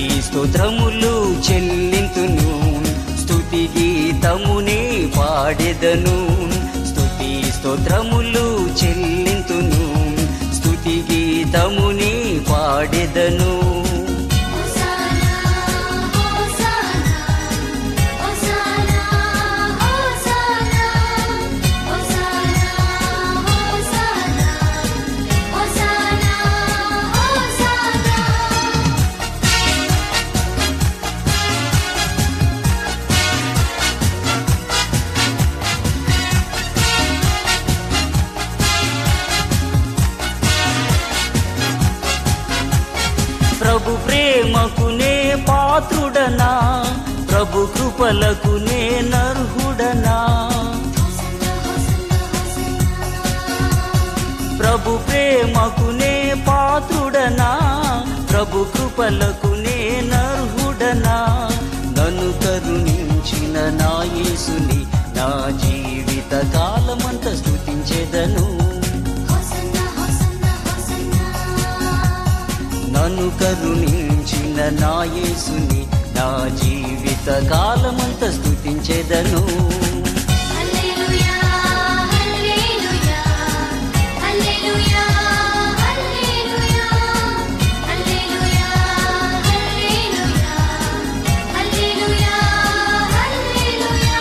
స్తోత్రములు చెల్లింతును స్తుతి గీతమునే పాడెదను స్తుతి స్తోత్రములు చెల్లింతును స్తుతి గీతమునే పాడెదను హోసానా హోసానా హోసానా హోసానా హోసానా హోసానా హోసానా హోసానా ప్రభు ప్రేమకునే పాత్రుడనా ప్రభు కృపలకునే నర్హుడనా ప్రభు ప్రేమకునే పాత్రుడనా ప్రభు కృపలకునే నర్హుడనా నన్ను కరుణించిన నా యేసుని నా జీవిత కాలమంత స్తుతించెదను హోసన్నా హోసన్నా హోసన్నా నన్ను కరుణించిన నా యేసుని నా జీవిత కాలమంత స్తుతించెదను హల్లెలూయా హల్లెలూయా హల్లెలూయా హల్లెలూయా హల్లెలూయా హల్లెలూయా హల్లెలూయా హల్లెలూయా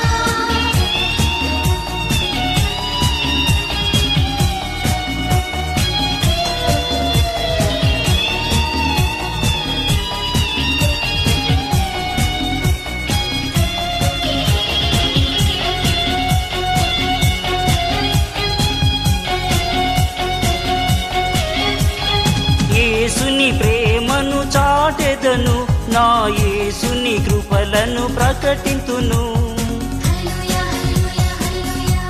యేసుని ప్రేమను చాటెదను నా యేసుని కృపలను ప్రకటింతును హల్లెలూయా హల్లెలూయా హల్లెలూయా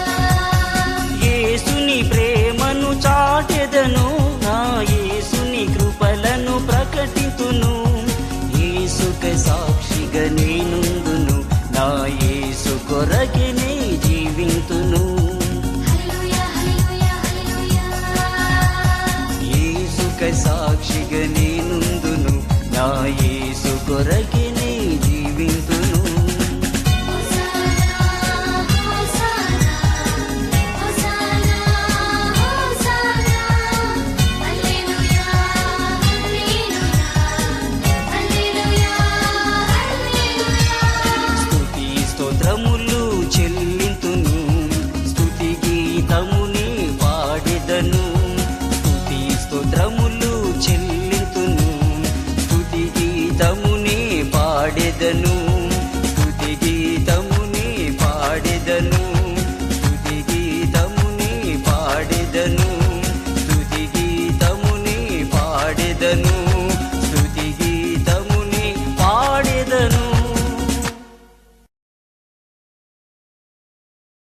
యేసుని ప్రేమను చాటెదను నా యేసుని కృపలను ప్రకటింతును యేసుక సాక్షిగా నేనుందును నా యేసు కొరకే నే జీవింతును హల్లెలూయా హల్లెలూయా హల్లెలూయా యేసుక సాక్షిగా నేనుందును నా యేసు కొరకే